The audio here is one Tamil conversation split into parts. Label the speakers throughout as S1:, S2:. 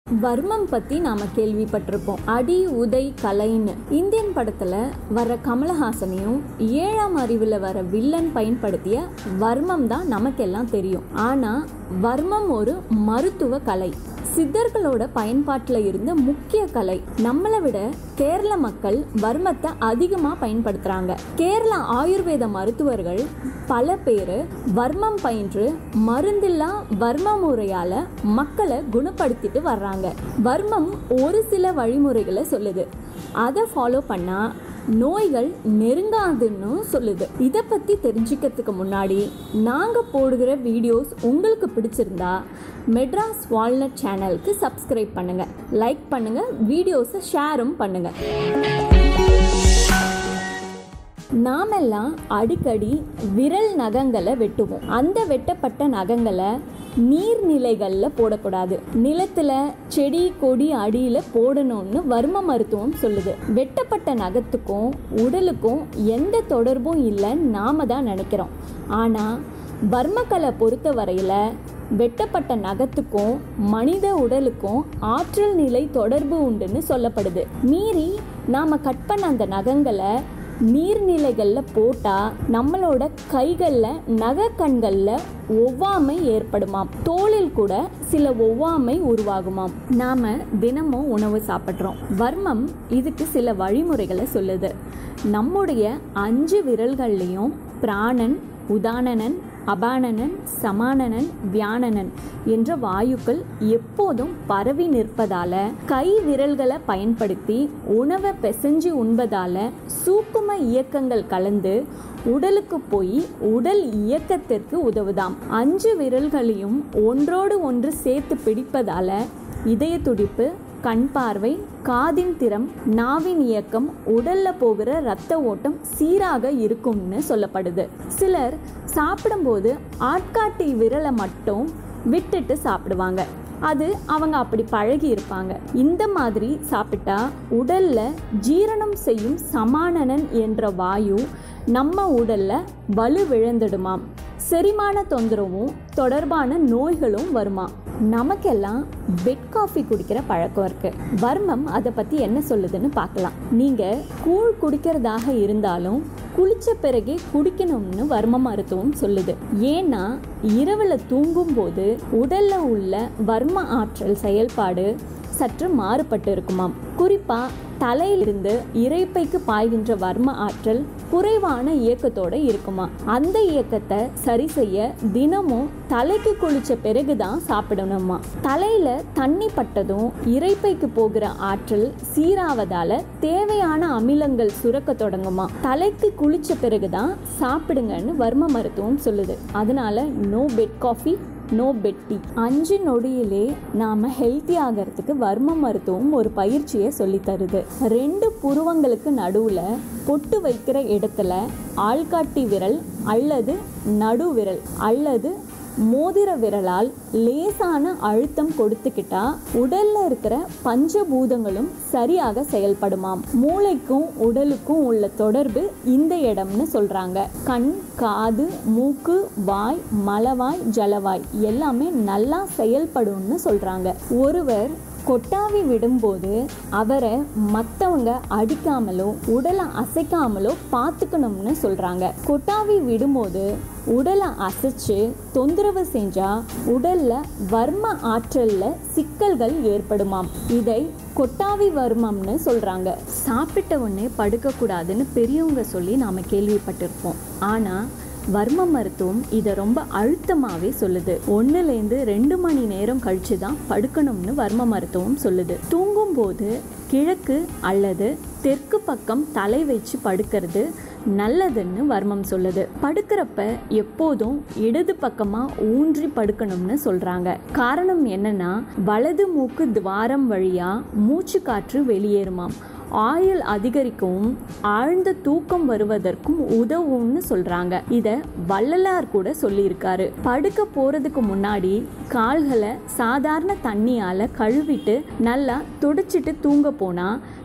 S1: வர்மம் பத்தி நாம கேள்விப்பட்டிருப்போம் அடி உதை கலைன்னு இந்தியன் படத்துல வர கமலஹாசனையும் ஏழாம் அறிவுல வர வில்லன் பயன்படுத்திய வர்மம் தான் நமக்கெல்லாம் தெரியும் ஆனா வர்மம் ஒரு மருத்துவ கலை சித்தர்களோட பயன்பாட்டில் இருந்த முக்கிய கலை நம்மளை விட கேரள மக்கள் வர்மத்தை அதிகமாக பயன்படுத்துகிறாங்க கேரள ஆயுர்வேத மருத்துவர்கள் பல பேர் வர்மம் பயின்று மருந்தில்லா வர்ம முறையால் மக்களை குணப்படுத்திட்டு வர்றாங்க வர்மம் ஒரு சில வழிமுறைகளை சொல்லுது அதை ஃபாலோ பண்ணால் நோய்கள் நெருங்காதுன்னு சொல்லுது இதை பற்றி தெரிஞ்சுக்கிறதுக்கு முன்னாடி நாங்கள் போடுகிற வீடியோஸ் உங்களுக்கு பிடிச்சிருந்தா மெட்ராஸ் வால்நட் சேனலுக்கு சப்ஸ்கிரைப் பண்ணுங்கள் லைக் பண்ணுங்கள் வீடியோஸை ஷேரும் பண்ணுங்கள் நாமெல்லாம் அடிக்கடி விரல் நகங்களை வெட்டுவோம் அந்த வெட்டப்பட்ட நகங்களை நீர்நிலைகளில் போடக்கூடாது நிலத்துல செடி கொடி அடியில் போடணும்னு வர்ம மருத்துவம் சொல்லுது வெட்டப்பட்ட நகத்துக்கும் உடலுக்கும் எந்த தொடர்பும் இல்லைன்னு நாம தான் நினைக்கிறோம் ஆனால் வர்மக்கலை பொறுத்த வரையில் வெட்டப்பட்ட நகத்துக்கும் மனித உடலுக்கும் ஆற்றல் நிலை தொடர்பு உண்டுன்னு சொல்லப்படுது மீறி நாம் கட் பண்ண அந்த நகங்களை நீர்நிலைகளில் போட்டால் நம்மளோட கைகளில் நகக்கண்களில் ஒவ்வாமை ஏற்படுமாம் தோலில் கூட சில ஒவ்வாமை உருவாகுமாம் நாம தினமும் உணவு சாப்பிட்றோம் வர்மம் இதுக்கு சில வழிமுறைகளை சொல்லுது நம்முடைய அஞ்சு விரல்கள்லையும் பிராணன் உதானனன் அபானனன் சமானனன் வியானனன் என்ற வாயுக்கள் எப்போதும் பரவி நிற்பதால கை விரல்களை பயன்படுத்தி உணவை பிசைஞ்சு உண்பதால சூக்கும இயக்கங்கள் கலந்து உடலுக்கு போய் உடல் இயக்கத்திற்கு உதவுதாம் அஞ்சு விரல்களையும் ஒன்றோடு ஒன்று சேர்த்து பிடிப்பதால இதய துடிப்பு கண் பார்வை காதின் திறம் நாவின் இயக்கம் உடல்ல போகிற ரத்த ஓட்டம் சீராக இருக்கும்னு சொல்லப்படுது சிலர் சாப்பிடும்போது ஆட்காட்டி விரலை மட்டும் விட்டுட்டு சாப்பிடுவாங்க அது அவங்க அப்படி பழகி இருப்பாங்க இந்த மாதிரி சாப்பிட்டா உடல்ல ஜீரணம் செய்யும் சமானனன் என்ற வாயு நம்ம உடல்ல வலுவிழந்துடுமாம் செரிமான தொந்தரவும் தொடர்பான நோய்களும் வருமா நமக்கெல்லாம் பெட் காஃபி குடிக்கிற பழக்கம் இருக்கு வர்மம் அதை பத்தி என்ன சொல்லுதுன்னு பார்க்கலாம் நீங்க கூழ் குடிக்கிறதாக இருந்தாலும் குளிச்ச பிறகே குடிக்கணும்னு வர்ம மருத்துவம் சொல்லுது ஏன்னா இரவுல தூங்கும் போது உடல்ல உள்ள வர்ம ஆற்றல் செயல்பாடு சற்று மாறுபட்டு இருக்குமாம் குறிப்பா தலையிலிருந்து இறைப்பைக்கு பாய்கின்ற வர்ம ஆற்றல் குறைவான இயக்கத்தோட இருக்குமா அந்த இயக்கத்தை சரி செய்ய தினமும் தலைக்கு குளிச்ச பிறகுதான் சாப்பிடணுமா தலையில தண்ணி பட்டதும் இறைப்பைக்கு போகிற ஆற்றல் சீராவதால தேவையான அமிலங்கள் சுரக்க தொடங்குமா தலைக்கு குளிச்ச பிறகுதான் சாப்பிடுங்கன்னு வர்ம மருத்துவம் சொல்லுது அதனால நோ பெட் காஃபி நோ பெட்டி அஞ்சு நொடியிலே நாம ஹெல்த்தி ஆகிறதுக்கு வர்ம மருத்துவம் ஒரு பயிற்சியை சொல்லி தருது ரெண்டு புருவங்களுக்கு நடுவுல பொட்டு வைக்கிற இடத்துல ஆள்காட்டி விரல் அல்லது நடு விரல் அல்லது மோதிர விரலால் லேசான அழுத்தம் கொடுத்துக்கிட்டா உடல்ல இருக்கிற பஞ்சபூதங்களும் சரியாக செயல்படுமாம் மூளைக்கும் உடலுக்கும் உள்ள தொடர்பு இந்த இடம்னு சொல்றாங்க கண் காது மூக்கு வாய் மலவாய் ஜலவாய் எல்லாமே நல்லா செயல்படும்னு சொல்றாங்க ஒருவர் கொட்டாவி விடும்போது அவரை மற்றவங்க அடிக்காமலோ உடலை அசைக்காமலோ பார்த்துக்கணும்னு சொல்கிறாங்க கொட்டாவி விடும்போது உடலை அசைச்சு தொந்தரவு செஞ்சா உடல்ல வர்ம ஆற்றல்ல சிக்கல்கள் ஏற்படுமாம் இதை கொட்டாவி வர்மம்னு சொல்றாங்க சாப்பிட்ட உடனே படுக்கக்கூடாதுன்னு பெரியவங்க சொல்லி நாம கேள்விப்பட்டிருப்போம் ஆனா வர்ம மருத்துவம் இதை ரொம்ப அழுத்தமாகவே சொல்லுது ஒன்றுலேருந்து ரெண்டு மணி நேரம் கழிச்சு தான் படுக்கணும்னு வர்ம மருத்துவம் சொல்லுது தூங்கும்போது கிழக்கு அல்லது தெற்கு பக்கம் தலை வச்சு படுக்கிறது நல்லதுன்னு வர்மம் சொல்லுது படுக்கிறப்ப எப்போதும் இடது பக்கமா ஊன்றி படுக்கணும்னு சொல்றாங்க காரணம் என்னன்னா வலது மூக்கு துவாரம் வழியா மூச்சு காற்று வெளியேறுமாம் ஆயுள் அதிகரிக்கவும் ஆழ்ந்த தூக்கம் வருவதற்கும் உதவும்னு சொல்றாங்க இத வள்ளலார் கூட சொல்லியிருக்காரு படுக்க போறதுக்கு முன்னாடி கால்களை சாதாரண தண்ணியால கழுவிட்டு நல்லா துடைச்சிட்டு தூங்க போனா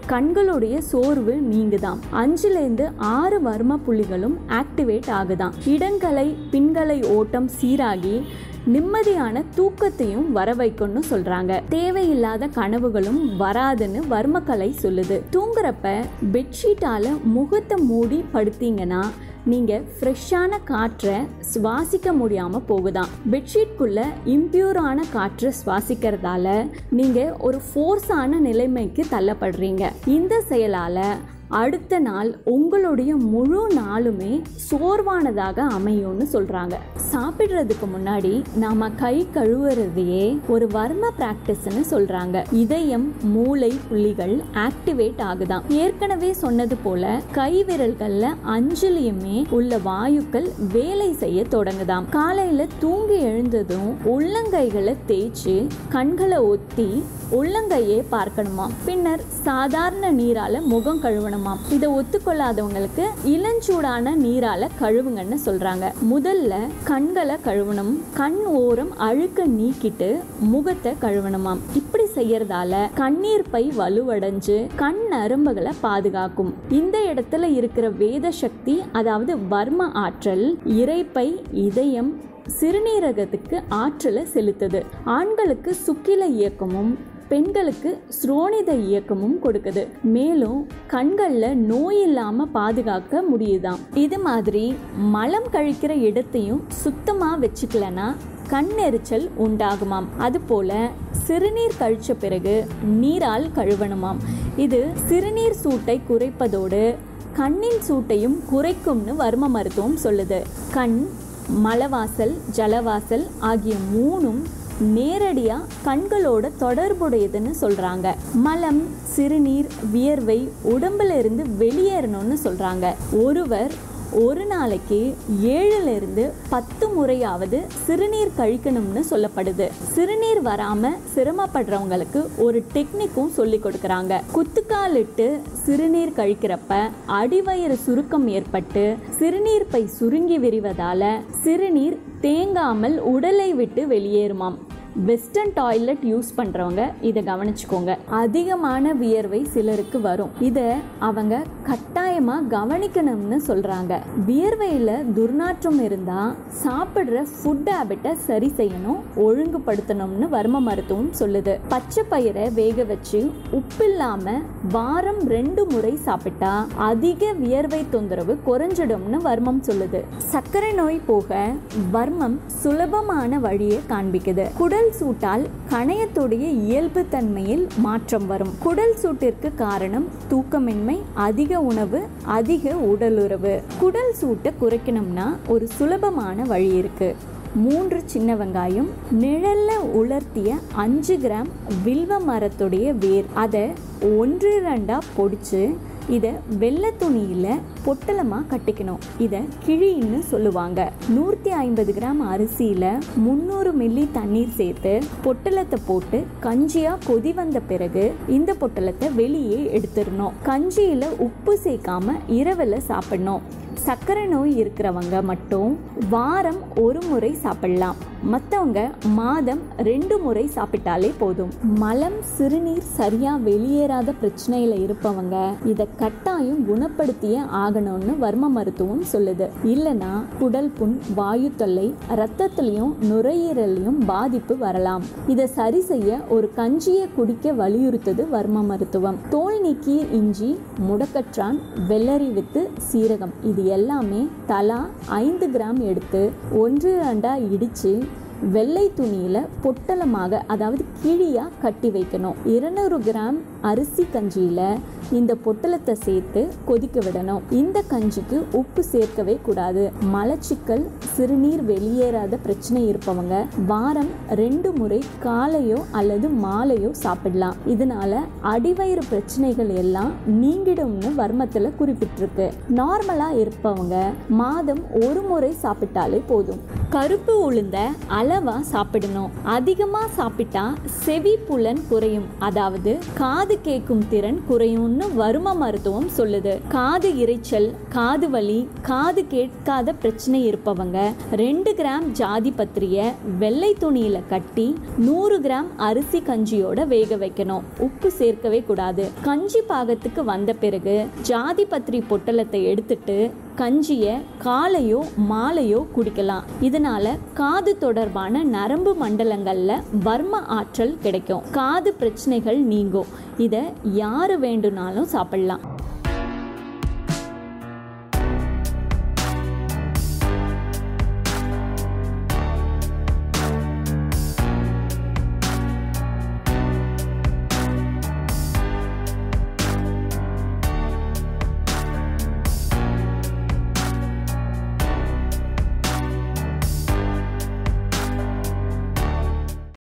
S1: கண்களுடைய சோர்வு நீங்குதாம் அஞ்சுலேருந்து ஆறு வர்ம புள்ளிகளும் ஆக்டிவேட் ஆகுதாம் இடங்கலை பின்கலை ஓட்டம் சீராகி நிம்மதியான தூக்கத்தையும் வர வைக்கும்னு சொல்றாங்க தேவையில்லாத கனவுகளும் வராதுன்னு வர்மக்கலை சொல்லுது தூங்குறப்ப பெட்ஷீட்டால முகத்தை மூடி படுத்தீங்கன்னா நீங்க ஃப்ரெஷ்ஷான காற்றை சுவாசிக்க முடியாம போகுதாம் பெட்ஷீட்குள்ள இம்பியூரான காற்றை சுவாசிக்கிறதால நீங்க ஒரு ஃபோர்ஸான நிலைமைக்கு தள்ளப்படுறீங்க இந்த செயலால அடுத்த நாள் உங்களுடைய முழு நாளுமே சோர்வானதாக அமையும்னு சொல்றாங்க சாப்பிடுறதுக்கு முன்னாடி நாம கை கழுவுறதையே ஒரு வர்ம பிராக்டிஸ்னு சொல்றாங்க இதயம் மூளை புள்ளிகள் ஆக்டிவேட் ஆகுதாம் ஏற்கனவே சொன்னது போல கை விரல்கள்ல அஞ்சுலையுமே உள்ள வாயுக்கள் வேலை செய்ய தொடங்குதாம் காலையில தூங்கி எழுந்ததும் உள்ளங்கைகளை தேய்ச்சி கண்களை ஒத்தி உள்ளங்கையே பார்க்கணுமாம் பின்னர் சாதாரண நீரால முகம் கழுவணுமாம் இதை ஒத்துக்கொள்ளாதவங்களுக்கு இளஞ்சூடான நீரால கழுவுங்கன்னு சொல்றாங்க முதல்ல கண்களை கழுவணும் கண் ஓரம் அழுக்க நீக்கிட்டு முகத்தை கழுவணுமாம் இப்படி செய்யறதால கண்ணீர் பை வலுவடைஞ்சு கண் நரம்புகளை பாதுகாக்கும் இந்த இடத்துல இருக்கிற வேத சக்தி அதாவது வர்ம ஆற்றல் இறைப்பை இதயம் சிறுநீரகத்துக்கு ஆற்றலை செலுத்துது ஆண்களுக்கு சுக்கில இயக்கமும் பெண்களுக்கு ஸ்ரோனித இயக்கமும் கொடுக்குது மேலும் கண்களில் நோய் இல்லாமல் பாதுகாக்க முடியுதாம் இது மாதிரி மலம் கழிக்கிற இடத்தையும் சுத்தமாக வச்சுக்கலனா கண் எரிச்சல் உண்டாகுமாம் அதுபோல சிறுநீர் கழிச்ச பிறகு நீரால் கழுவணுமாம் இது சிறுநீர் சூட்டை குறைப்பதோடு கண்ணின் சூட்டையும் குறைக்கும்னு வர்ம மருத்துவம் சொல்லுது கண் மலவாசல் ஜலவாசல் ஆகிய மூணும் நேரடியாக கண்களோட தொடர்புடையதுன்னு சொல்கிறாங்க மலம் சிறுநீர் வியர்வை உடம்புல இருந்து வெளியேறணும்னு சொல்கிறாங்க ஒருவர் ஒரு நாளைக்கு ஏழுல இருந்து பத்து முறையாவது சிறுநீர் கழிக்கணும்னு சொல்லப்படுது சிறுநீர் வராம சிரமப்படுறவங்களுக்கு ஒரு டெக்னிக்கும் சொல்லி கொடுக்கறாங்க குத்துக்காலிட்டு சிறுநீர் கழிக்கிறப்ப அடிவயிறு சுருக்கம் ஏற்பட்டு சிறுநீர் பை சுருங்கி விரிவதால சிறுநீர் தேங்காமல் உடலை விட்டு வெளியேறுமாம் வெஸ்டர்ன் டாய்லெட் யூஸ் பண்ணுறவங்க இதை கவனிச்சுக்கோங்க அதிகமான வியர்வை சிலருக்கு வரும் இதை அவங்க கட்டாயமாக கவனிக்கணும்னு சொல்கிறாங்க வியர்வையில் துர்நாற்றம் இருந்தால் சாப்பிட்ற ஃபுட் ஹேபிட்டை சரி செய்யணும் ஒழுங்குபடுத்தணும்னு வர்ம மருத்துவம் சொல்லுது பச்சை பயிரை வேக வச்சு உப்பில்லாமல் வாரம் ரெண்டு முறை சாப்பிட்டா அதிக வியர்வை தொந்தரவு குறைஞ்சிடும்னு வர்மம் சொல்லுது சர்க்கரை நோய் போக வர்மம் சுலபமான வழியை காண்பிக்குது குடல் சூட்டால் கணையத்துடைய இயல்பு தன்மையில் மாற்றம் வரும் குடல் சூட்டிற்கு காரணம் தூக்கமின்மை அதிக உணவு அதிக உடலுறவு குடல் சூட்டை குறைக்கணும்னா ஒரு சுலபமான வழி இருக்கு மூன்று சின்ன வெங்காயம் நிழல்ல உலர்த்திய அஞ்சு கிராம் வில்வ மரத்துடைய வேர் அதை ஒன்று ரெண்டா பொடிச்சு இதை வெள்ளை துணியில் பொட்டலமாக கட்டிக்கணும் இதை கிழின்னு சொல்லுவாங்க நூற்றி ஐம்பது கிராம் அரிசியில் முந்நூறு மில்லி தண்ணீர் சேர்த்து பொட்டலத்தை போட்டு கஞ்சியாக கொதி வந்த பிறகு இந்த பொட்டலத்தை வெளியே எடுத்துடணும் கஞ்சியில் உப்பு சேர்க்காம இரவில் சாப்பிடணும் சர்க்கரை நோய் இருக்கிறவங்க மட்டும் வாரம் ஒரு முறை சாப்பிடலாம் மற்றவங்க மாதம் ரெண்டு முறை சாப்பிட்டாலே போதும் மலம் சிறுநீர் சரியா வெளியேறாத பிரச்சனையில இருப்பவங்க இதை கட்டாயம் குணப்படுத்தியே ஆகணும்னு வர்ம மருத்துவம் சொல்லுது இல்லைன்னா குடல் புண் வாயு தொல்லை ரத்தத்திலையும் நுரையீரலையும் பாதிப்பு வரலாம் இதை சரி செய்ய ஒரு கஞ்சியை குடிக்க வலியுறுத்தது வர்ம மருத்துவம் தோல் நீக்கிய இஞ்சி முடக்கற்றான் வெள்ளரி வித்து சீரகம் இது எல்லாமே தலா ஐந்து கிராம் எடுத்து ஒன்று ரெண்டா இடிச்சு வெள்ளை துணியில் பொட்டலமாக அதாவது கிழியாக கட்டி வைக்கணும் இருநூறு கிராம் அரிசி கஞ்சியில் இந்த பொட்டலத்தை சேர்த்து கொதிக்க விடணும் இந்த கஞ்சிக்கு உப்பு சேர்க்கவே கூடாது மலச்சிக்கல் சிறுநீர் வெளியேறாத பிரச்சனை இருப்பவங்க வாரம் ரெண்டு முறை காலையோ அல்லது மாலையோ சாப்பிடலாம் இதனால அடிவயிறு பிரச்சனைகள் எல்லாம் நீங்கிடும்னு வர்மத்தில் குறிப்பிட்டிருக்கு நார்மலா இருப்பவங்க மாதம் ஒரு முறை சாப்பிட்டாலே போதும் கருப்பு உளுந்த அளவா சாப்பிடணும் அதிகமா சாப்பிட்டா செவி புலன் குறையும் அதாவது காது கேட்கும் திறன் குறையும்னு குணப்படுத்தும்னு வரும மருத்துவம் சொல்லுது காது இரைச்சல் காது வலி காது கேட்காத பிரச்சனை இருப்பவங்க ரெண்டு கிராம் ஜாதி பத்திரிய வெள்ளை துணியில கட்டி நூறு கிராம் அரிசி கஞ்சியோட வேக வைக்கணும் உப்பு சேர்க்கவே கூடாது கஞ்சி பாகத்துக்கு வந்த பிறகு ஜாதி பத்திரி பொட்டலத்தை எடுத்துட்டு கஞ்சியை காலையோ மாலையோ குடிக்கலாம் இதனால காது தொடர்பான நரம்பு மண்டலங்கள்ல வர்ம ஆற்றல் கிடைக்கும் காது பிரச்சனைகள் நீங்கும் இதை யாரு வேண்டுனாலும் சாப்பிடலாம்